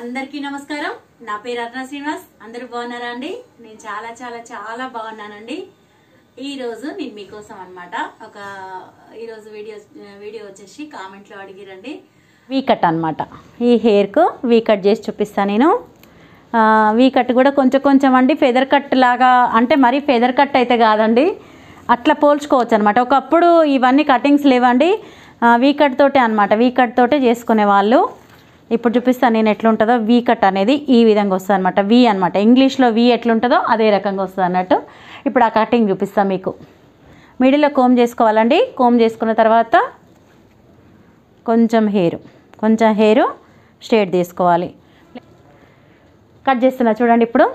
అందరికీ నమస్కారం నా పేరు అర్ణ శ్రీనివాస్ అందరూ బాగున్నారా అండి నేను చాలా చాలా చాలా బాగున్నానండి ఈ రోజు నేను మీకోసం అన్నమాట ఒక ఈ రోజు వీడియో వీడియో వచ్చేసి కామెంట్లో అడిగిరండి వీ కట్ అనమాట ఈ హెయిర్కు వీ కట్ చేసి చూపిస్తాను నేను ఆ, వీ కట్ కూడా కొంచెం కొంచెం అండి ఫెదర్ కట్ లాగా అంటే మరీ ఫెదర్ కట్ అయితే కాదండి అట్లా పోల్చుకోవచ్చు అనమాట ఒకప్పుడు ఇవన్నీ కటింగ్స్ లేవండి ఆ, వీ కట్ తోటే అనమాట వీ కట్ తోటే చేసుకునే వాళ్ళు ఇప్పుడు చూపిస్తాను నేను ఎట్లుంటుందో వీ కట్ అనేది ఈ విధంగా వస్తుంది అనమాట వి అనమాట ఇంగ్లీష్లో వి ఎట్లుంటుందో అదే రకంగా వస్తుంది అన్నట్టు ఇప్పుడు ఆ కటింగ్ చూపిస్తాను మీకు మిడిల్లో కోమ్ చేసుకోవాలండి కోమ్ చేసుకున్న తర్వాత కొంచెం హెయిర్ కొంచెం హెయిర్ స్ట్రేట్ తీసుకోవాలి కట్ చేస్తున్నా చూడండి ఇప్పుడు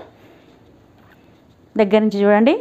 దగ్గర నుంచి చూడండి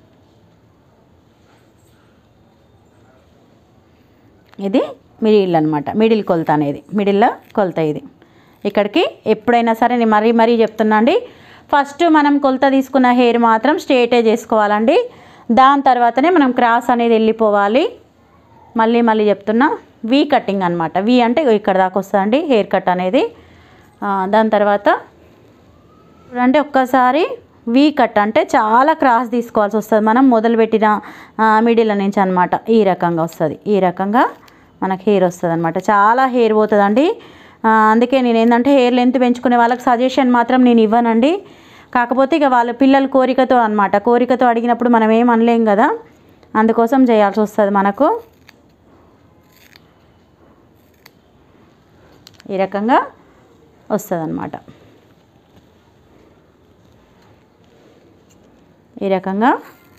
ఇది మిడిల్ అనమాట మిడిల్ కొలత అనేది మిడిల్లో కొలత ఇది ఇక్కడికి ఎప్పుడైనా సరే నేను మరీ మరీ చెప్తున్నా అండి ఫస్ట్ మనం కొలత తీసుకున్న హెయిర్ మాత్రం స్ట్రేటే చేసుకోవాలండి దాని తర్వాతనే మనం క్రాస్ అనేది వెళ్ళిపోవాలి మళ్ళీ మళ్ళీ చెప్తున్నా వి కటింగ్ అనమాట వి అంటే ఇగో ఇక్కడ దాకా వస్తుందండి హెయిర్ కట్ అనేది ఆ, దాని తర్వాత చూడండి ఒక్కసారి వీ కట్ అంటే చాలా క్రాస్ తీసుకోవాల్సి వస్తుంది మనం మొదలుపెట్టిన మిడిల్ నుంచి అనమాట ఈ రకంగా వస్తుంది ఈ రకంగా మనకి హెయిర్ వస్తుంది అనమాట చాలా హెయిర్ పోతుందండి ఆ, అందుకే నేను ఏంటంటే హెయిర్ లెంత్ పెంచుకునే వాళ్ళకి సజెషన్ మాత్రం నేను ఇవ్వనండి కాకపోతే ఇక వాళ్ళ పిల్లల కోరికతో అనమాట కోరికతో అడిగినప్పుడు మనం ఏం అనలేం కదా అందుకోసం చేయాల్సి వస్తుంది మనకు ఈ రకంగా వస్తుంది అనమాట ఈ రకంగా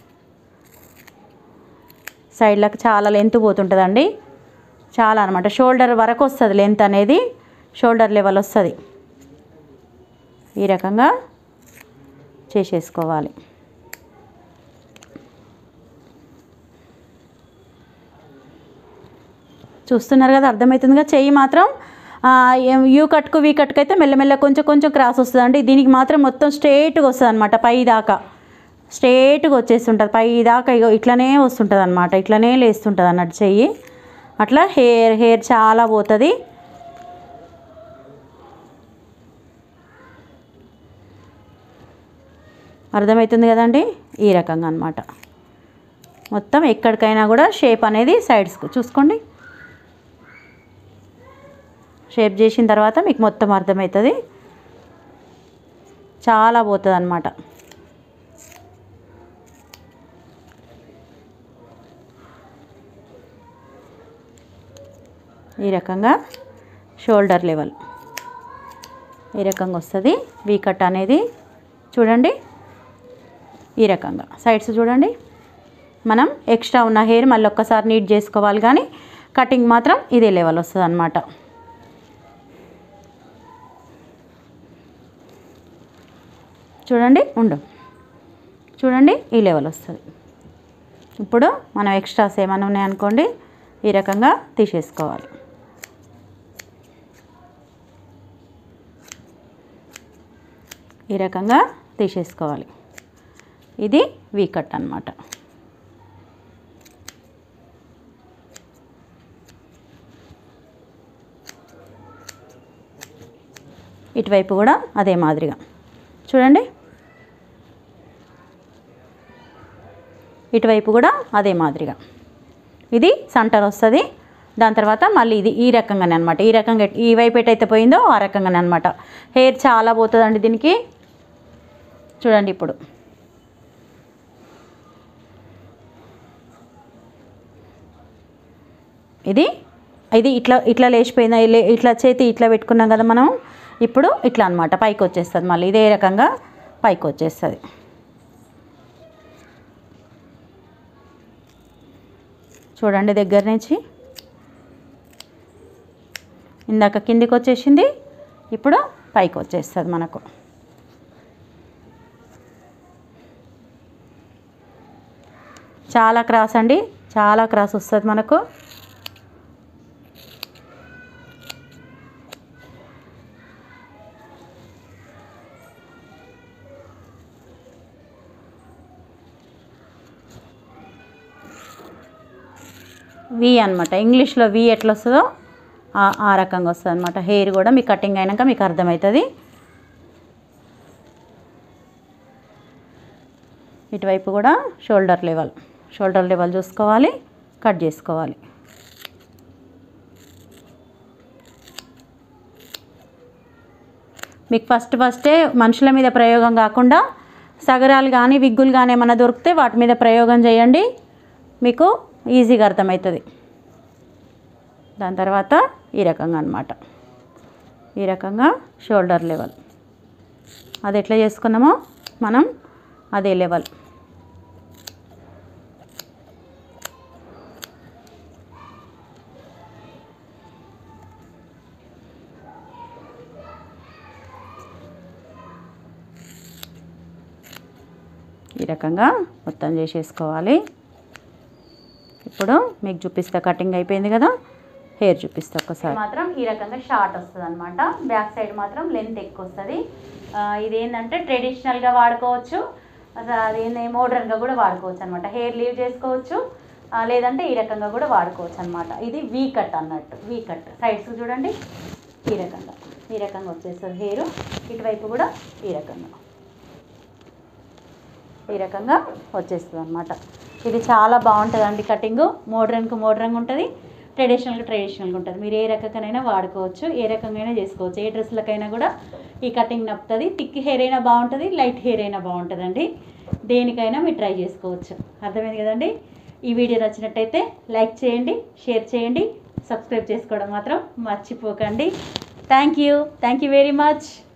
సైడ్లకు చాలా లెంత్ పోతుంటుందండి చాలా అనమాట షోల్డర్ వరకు వస్తుంది లెంత్ అనేది షోల్డర్ లెవెల్ వస్తుంది ఈ రకంగా చేసేసుకోవాలి చూస్తున్నారు కదా అర్థమవుతుందిగా చెయ్యి మాత్రం ఆ, ఏం- యూ కట్కు వీ కట్కు అయితే మెల్లమెల్ల కొంచెం కొంచెం క్రాస్ వస్తుందండి దీనికి మాత్రం మొత్తం స్ట్రేట్గా వస్తుంది అనమాట పై దాకా స్ట్రేట్గా వచ్చేస్తుంటుంది పై దాకా ఇగో ఇట్లనే వస్తుంటుంది అనమాట ఇట్లనే లేస్తుంటుంది అన్నట్టు చెయ్యి అట్లా హెయిర్ హెయిర్ చాలా పోతుంది అర్థమవుతుంది కదండి ఈ రకంగా అనమాట మొత్తం ఎక్కడికైనా కూడా షేప్ అనేది సైడ్స్కు చూసుకోండి షేప్ చేసిన తర్వాత మీకు మొత్తం అర్థమవుతుంది చాలా పోతుంది అనమాట ఈ రకంగా షోల్డర్ లెవెల్ ఈ రకంగా వస్తుంది వీ కట్ అనేది చూడండి ఈ రకంగా సైడ్స్ చూడండి మనం ఎక్స్ట్రా ఉన్న హెయిర్ మళ్ళీ ఒక్కసారి నీట్ చేసుకోవాలి కానీ కటింగ్ మాత్రం ఇదే లెవెల్ వస్తుంది అనమాట చూడండి ఉండు చూడండి ఈ లెవెల్ వస్తుంది ఇప్పుడు మనం ఎక్స్ట్రాస్ ఏమైనా ఉన్నాయనుకోండి ఈ రకంగా తీసేసుకోవాలి ఈ రకంగా తీసేసుకోవాలి ఇది వీ కట్ అనమాట ఇటువైపు కూడా అదే మాదిరిగా చూడండి ఇటువైపు కూడా అదే మాదిరిగా ఇది సెంటర్ వస్తుంది దాని తర్వాత మళ్ళీ ఇది ఈ రకంగానే అనమాట ఈ రకంగా ఎట్- ఈ వైపు ఎటైతే పోయిందో ఆ రకంగానే అనమాట హెయిర్ చాలా పోతుందండి దీనికి చూడండి ఇప్పుడు ఇది ఇది ఇట్లా ఇట్లా లేచిపోయిందా ఇలే- ఇట్లా చేతి ఇట్లా పెట్టుకున్నాం కదా మనం ఇప్పుడు ఇట్లా అనమాట పైకి వచ్చేస్తుంది మళ్ళీ ఇదే రకంగా పైకి వచ్చేస్తుంది చూడండి దగ్గర నుంచి ఇందాక కిందికి వచ్చేసింది ఇప్పుడు పైకి వచ్చేస్తుంది మనకు చాలా క్రాస్ అండి చాలా క్రాస్ వస్తుంది మనకు వి అనమాట ఇంగ్లీష్లో వి ఎట్లా వస్తుందో ఆ- ఆ రకంగా వస్తుంది అనమాట హెయిర్ కూడా మీకు కటింగ్ అయినాక మీకు అర్థమవుతుంది ఇటువైపు కూడా షోల్డర్ లెవెల్ షోల్డర్ లెవెల్ చూసుకోవాలి కట్ చేసుకోవాలి మీకు ఫస్ట్ ఫస్టే మనుషుల మీద ప్రయోగం కాకుండా సగరాలు కానీ విగ్గులు కానీ ఏమైనా దొరికితే వాటి మీద ప్రయోగం చేయండి మీకు ఈజీగా అర్థమవుతుంది దాని తర్వాత ఈ రకంగా అనమాట ఈ రకంగా షోల్డర్ లెవెల్ అది ఎట్లా చేసుకున్నామో మనం అదే లెవెల్ ఈ రకంగా మొత్తం చేసేసుకోవాలి ఇప్పుడు మీకు చూపిస్తా కటింగ్ అయిపోయింది కదా హెయిర్ చూపిస్తా ఒకసారి మాత్రం ఈ రకంగా షార్ట్ వస్తుంది అనమాట బ్యాక్ సైడ్ మాత్రం లెంత్ ఎక్కువ వస్తుంది ఇది ఏంటంటే ట్రెడిషనల్గా వాడుకోవచ్చు అసలు అదేంటి మోడర్న్గా కూడా వాడుకోవచ్చు అనమాట హెయిర్ లీవ్ చేసుకోవచ్చు ఆ, లేదంటే ఈ రకంగా కూడా వాడుకోవచ్చు అనమాట ఇది వీ కట్ అన్నట్టు వీ కట్ సైడ్స్ చూడండి ఈ రకంగా ఈ రకంగా వచ్చేస్తుంది హెయిర్ ఇటువైపు కూడా ఈ రకంగా ఈ రకంగా వచ్చేస్తుంది అనమాట ఇది చాలా బాగుంటుందండి కటింగ్ మోడ్రన్కి మోడ్రన్గా ఉంటుంది ట్రెడిషనల్గా ట్రెడిషనల్గా ఉంటుంది మీరు ఏ రకంగానైనా వాడుకోవచ్చు ఏ రకంగా చేసుకోవచ్చు ఏ డ్రెస్లకైనా కూడా ఈ కటింగ్ నప్పుతుంది థిక్ హెయిర్ అయినా బాగుంటుంది లైట్ హెయిర్ అయినా బాగుంటుందండి దేనికైనా మీరు ట్రై చేసుకోవచ్చు అర్థమైంది కదండి ఈ వీడియో నచ్చినట్టయితే లైక్ చేయండి షేర్ చేయండి సబ్స్క్రైబ్ చేసుకోవడం మాత్రం మర్చిపోకండి thank you thank you very much